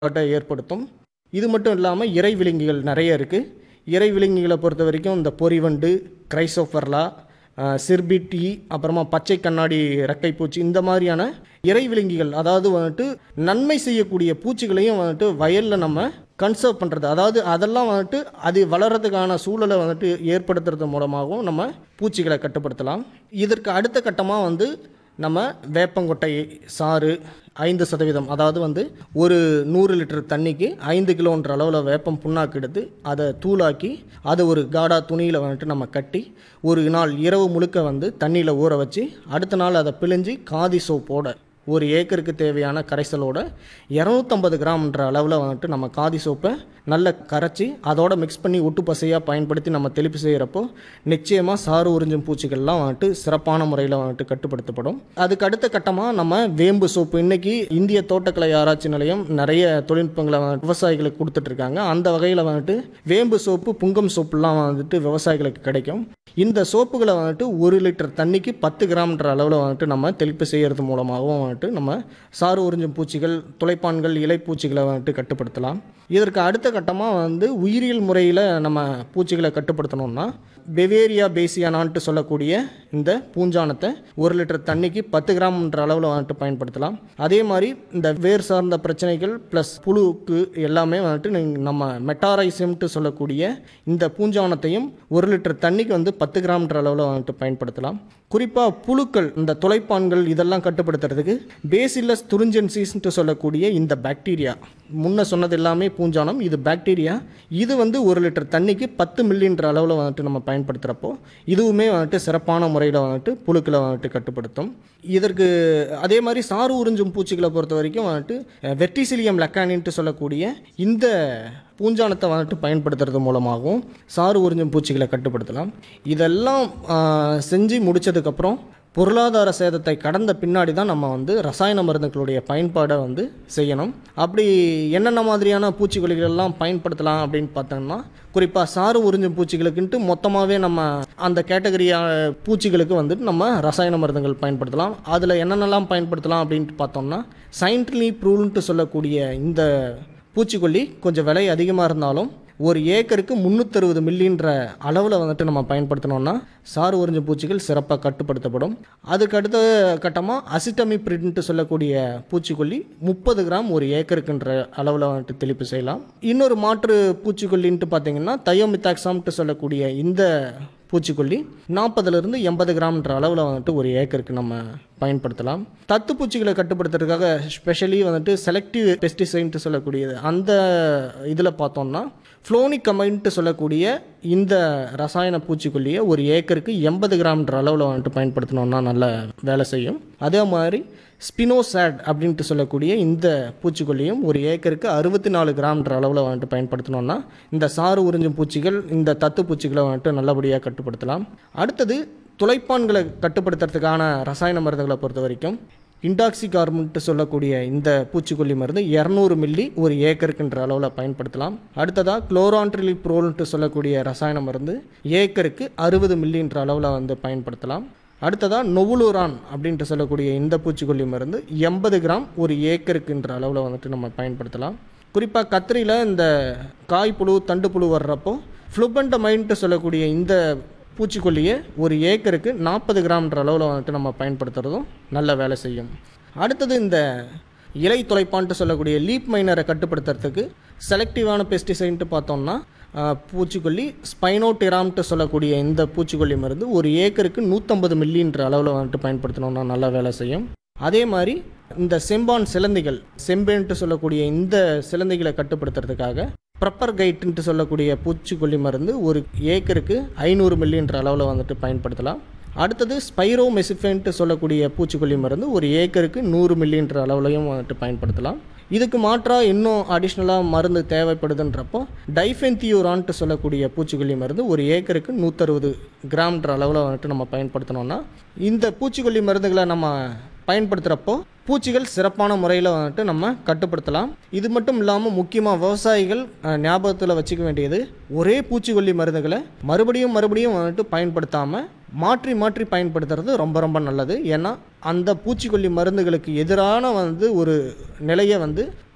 பயன்பாட்டை ஏற்படுத்தும் இது மட்டும் இல்லாமல் இறை விலங்குகள் நிறைய இருக்குது இறை விலங்குகளை பொறுத்த வரைக்கும் இந்த பொறிவண்டு கிரைசோஃபர்லா சிர்பிட்டி அப்புறமா பச்சை கண்ணாடி ரெக்கைப்பூச்சி இந்த மாதிரியான இறை விலங்கிகள் அதாவது வந்துட்டு நன்மை செய்யக்கூடிய பூச்சிகளையும் வந்துட்டு வயலில் நம்ம கன்சர்வ் பண்ணுறது அதாவது அதெல்லாம் வந்துட்டு அது வளர்கிறதுக்கான சூழலை வந்துட்டு ஏற்படுத்துறது மூலமாகவும் நம்ம பூச்சிகளை கட்டுப்படுத்தலாம் இதற்கு அடுத்த கட்டமாக வந்து நம்ம வேப்பங்கொட்டை சாறு ஐந்து சதவீதம் அதாவது வந்து ஒரு நூறு லிட்டர் தண்ணிக்கு ஐந்து கிலோன்ற அளவில் வேப்பம் புண்ணாக்கு எடுத்து அதை தூளாக்கி அதை ஒரு காடா துணியில் வந்துட்டு நம்ம கட்டி ஒரு நாள் இரவு முழுக்க வந்து தண்ணியில் ஊற வச்சு அடுத்த நாள் அதை பிழிஞ்சு காதி சோப்போட ஒரு ஏக்கருக்கு தேவையான கரைசலோட இரநூத்தம்பது கிராம்ன்ற அளவில் வந்துட்டு நம்ம காதி சோப்பை நல்லா கரைச்சி அதோட மிக்ஸ் பண்ணி ஒட்டு பசையாக பயன்படுத்தி நம்ம தெளிப்பு செய்கிறப்போ நிச்சயமாக சாறு உறிஞ்சும் பூச்சிகள்லாம் வந்துட்டு சிறப்பான முறையில் வந்துட்டு கட்டுப்படுத்தப்படும் அதுக்கு அடுத்த கட்டமாக நம்ம வேம்பு சோப்பு இன்னைக்கு இந்திய தோட்டக்கலை ஆராய்ச்சி நிலையம் நிறைய தொழில்நுட்பங்களை வந்துட்டு விவசாயிகளுக்கு கொடுத்துட்ருக்காங்க அந்த வகையில் வந்துட்டு வேம்பு சோப்பு புங்கம் சோப்புலாம் வந்துட்டு விவசாயிகளுக்கு கிடைக்கும் இந்த சோப்புகளை வந்துட்டு ஒரு லிட்டர் தண்ணிக்கு பத்து கிராம்ன்ற அளவில் வந்துட்டு நம்ம தெளிப்பு செய்கிறது மூலமாகவும் வந்துட்டு நம்ம சாறு உறிஞ்சும் பூச்சிகள் துளைப்பான்கள் இலைப்பூச்சிகளை வந்துட்டு கட்டுப்படுத்தலாம் இதற்கு அடுத்த கட்டமாக வந்து உயிரியல் முறையில் நம்ம பூச்சிகளை கட்டுப்படுத்தணும்னா பெவேரியா பேசியானான்ட்டு சொல்லக்கூடிய இந்த பூஞ்சானத்தை ஒரு லிட்டர் தண்ணிக்கு பத்து கிராம்ன்ற அளவில் வந்துட்டு பயன்படுத்தலாம் அதே மாதிரி இந்த வேர் சார்ந்த பிரச்சனைகள் ப்ளஸ் புழுக்கு எல்லாமே வந்துட்டு நீங்க- நம்ம மெட்டாரைசியம்ட்டு சொல்லக்கூடிய இந்த பூஞ்சானத்தையும் ஒரு லிட்டர் தண்ணிக்கு வந்து பத்து கிராம்ன்ற அளவில் வந்துட்டு பயன்படுத்தலாம் குறிப்பாக புழுக்கள் இந்த துளைப்பான்கள் இதெல்லாம் கட்டுப்படுத்துறதுக்கு பேசில்லஸ் துரிஞ்சன்சிஸ்ன்ட்டு சொல்லக்கூடிய இந்த பாக்டீரியா முன்ன சொன்னது எல்லாமே பூஞ்சானம் இது பாக்டீரியா இது வந்து ஒரு லிட்டர் தண்ணிக்கு பத்து மில்லின்ற அளவில் வந்துட்டு நம்ம பயன்படுத்துகிறப்போ இதுவுமே வந்துட்டு சிறப்பான முறையில் வந்துட்டு புழுக்களை வந்துட்டு கட்டுப்படுத்தும் இதற்கு அதே மாதிரி சாறு உறிஞ்சும் பூச்சிகளை பொறுத்த வரைக்கும் வந்துட்டு வெர்டிசிலியம் லக்கானின்ட்டு சொல்லக்கூடிய இந்த பூஞ்சானத்தை வந்துட்டு பயன்படுத்துறது மூலமாகவும் சாறு உறிஞ்சும் பூச்சிகளை கட்டுப்படுத்தலாம் இதெல்லாம் ஆ, செஞ்சு முடிச்சதுக்கப்புறம் பொருளாதார சேதத்தை கடந்த பின்னாடி தான் நம்ம வந்து ரசாயன மருந்துகளுடைய பயன்பாடை வந்து செய்யணும் அப்படி என்னென்ன மாதிரியான பூச்சிக்கொல்லிகள் எல்லாம் பயன்படுத்தலாம் அப்படின்னு பார்த்தோம்னா குறிப்பாக சாறு உறிஞ்சும் பூச்சிகளுக்குன்ட்டு மொத்தமாகவே நம்ம அந்த கேட்டகரியா பூச்சிகளுக்கு வந்துட்டு நம்ம ரசாயன மருந்துகள் பயன்படுத்தலாம் அதில் என்னென்னலாம் பயன்படுத்தலாம் அப்படின்ட்டு பார்த்தோம்னா சயின்ட்லி ப்ரூவ்ன்ட்டு சொல்லக்கூடிய இந்த பூச்சிக்கொல்லி கொஞ்சம் விலை அதிகமாக இருந்தாலும் ஒரு ஏக்கருக்கு முந்நூற்றறுபது மில்லின்ற அளவில் வந்துட்டு நம்ம பயன்படுத்தினோம்னா சாறு உறிஞ்சும் பூச்சிகள் சிறப்பாக கட்டுப்படுத்தப்படும் அதுக்கு அடுத்த கட்டமாக அசிட்டமிப்ரின்ட்டு சொல்லக்கூடிய பூச்சிக்கொல்லி முப்பது கிராம் ஒரு ஏக்கருக்குன்ற அளவில் வந்துட்டு தெளிப்பு செய்யலாம் இன்னொரு மாற்று பூச்சிக்கொல்லின்ட்டு பார்த்தீங்கன்னா தயோமித்தாக்சாம்ட்டு சொல்லக்கூடிய இந்த பூச்சிக்கொல்லி நாற்பதுலேருந்து எண்பது கிராம்ன்ற அளவில் வந்துட்டு ஒரு ஏக்கருக்கு நம்ம பயன்படுத்தலாம் தத்து பூச்சிகளை கட்டுப்படுத்துறதுக்காக ஸ்பெஷலி வந்துட்டு செலக்டிவ் பெஸ்டிசைன்ட்டு சொல்லக்கூடியது அந்த இதில் பார்த்தோம்னா ஃப்ளோனிக் கமைன்ட்டு சொல்லக்கூடிய இந்த ரசாயன பூச்சிக்கொல்லியை ஒரு ஏக்கருக்கு எண்பது கிராம்ன்ற அளவில் வந்துட்டு பயன்படுத்தினோம்னா நல்ல வேலை செய்யும் அதே மாதிரி ஸ்பினோசாட் அப்படின்ட்டு சொல்லக்கூடிய இந்த பூச்சிக்கொல்லியும் ஒரு ஏக்கருக்கு அறுபத்தி நாலு கிராம்ன்ற அளவில் வந்துட்டு பயன்படுத்தினோம்னா இந்த சாறு உறிஞ்சும் பூச்சிகள் இந்த தத்து பூச்சிகளை வந்துட்டு நல்லபடியாக கட்டுப்படுத்தலாம் அடுத்தது துளைப்பான்களை கட்டுப்படுத்துறதுக்கான ரசாயன மருந்துகளை பொறுத்த வரைக்கும் இண்டாக்சி கார்பன்ட்டு சொல்லக்கூடிய இந்த பூச்சிக்கொல்லி மருந்து இரநூறு மில்லி ஒரு ஏக்கருக்குன்ற அளவில் பயன்படுத்தலாம் அடுத்ததாக குளோரான்ட்ரிலி ப்ரோல்ன்ட்டு சொல்லக்கூடிய ரசாயன மருந்து ஏக்கருக்கு அறுபது மில்லின்ற அளவில் வந்து பயன்படுத்தலாம் அடுத்ததாக நொவுலூரான் அப்படின்ட்டு சொல்லக்கூடிய இந்த பூச்சிக்கொல்லி மருந்து எண்பது கிராம் ஒரு ஏக்கருக்குன்ற அளவில் வந்துட்டு நம்ம பயன்படுத்தலாம் குறிப்பாக கத்திரியில் இந்த காய்ப்புழு தண்டுப்புழு வர்றப்போ ஃப்ளூபண்டமைன்ட்டு சொல்லக்கூடிய இந்த பூச்சிக்கொல்லியை ஒரு ஏக்கருக்கு நாற்பது கிராம்ன்ற அளவில் வந்துட்டு நம்ம பயன்படுத்துகிறதும் நல்ல வேலை செய்யும் அடுத்தது இந்த இலை துளைப்பான்ட்டு சொல்லக்கூடிய லீப் மைனரை கட்டுப்படுத்துறதுக்கு செலக்டிவான பெஸ்டிசைன்ட்டு பார்த்தோம்னா ஆஹ், பூச்சிக்கொல்லி ஸ்பைனோடிராம்ட்டு சொல்லக்கூடிய இந்த பூச்சிக்கொல்லி மருந்து ஒரு ஏக்கருக்கு நூற்றம்பது மில்லின்ற அளவில் வந்துட்டு பயன்படுத்தணும்னா நல்லா வேலை செய்யும் அதே மாதிரி இந்த செம்பான் சிலந்திகள் செம்பேன்ட்டு சொல்லக்கூடிய இந்த சிலந்திகளை கட்டுப்படுத்துறதுக்காக ப்ரப்பர் கைட்டுன்ட்டு சொல்லக்கூடிய பூச்சிக்கொல்லி மருந்து ஒரு ஏக்கருக்கு ஐநூறு மில்லின்ற அளவில் வந்துட்டு பயன்படுத்தலாம் அடுத்தது ஸ்பைரோ மெசிஃபேன்ட்டு சொல்லக்கூடிய பூச்சிக்கொல்லி மருந்து ஒரு ஏக்கருக்கு நூறு மில்லின்ற அளவுலையும் வந்துட்டு பயன்படுத்தலாம் இதுக்கு மாற்றாக இன்னும் அடிஷ்னலாக மருந்து தேவைப்படுதுன்றப்போ டைஃபென்தியூரான்ட்டு சொல்லக்கூடிய பூச்சிக்கொல்லி மருந்து ஒரு ஏக்கருக்கு நூற்றறுபது கிராம்ன்ற அளவில் வந்துட்டு நம்ம பயன்படுத்தினோம்னா இந்த பூச்சிக்கொல்லி மருந்துகளை நம்ம பயன்படுத்துகிறப்போ பூச்சிகள் சிறப்பான முறையில் வந்துட்டு நம்ம கட்டுப்படுத்தலாம் இது மட்டும் இல்லாமல் முக்கியமாக விவசாயிகள் அஹ், ஞாபகத்தில் வச்சுக்க வேண்டியது ஒரே பூச்சிக்கொல்லி மருந்துகளை மறுபடியும் மறுபடியும் வந்துட்டு பயன்படுத்தாமல் மாற்றி மாற்றி பயன்படுத்துறது ரொம்ப ரொம்ப நல்லது ஏன்னா அந்த பூச்சிக்கொல்லி மருந்துகளுக்கு எதிரான வந்து ஒரு நிலையை வந்து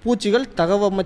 பூச்சிகள் தகவமைச்சு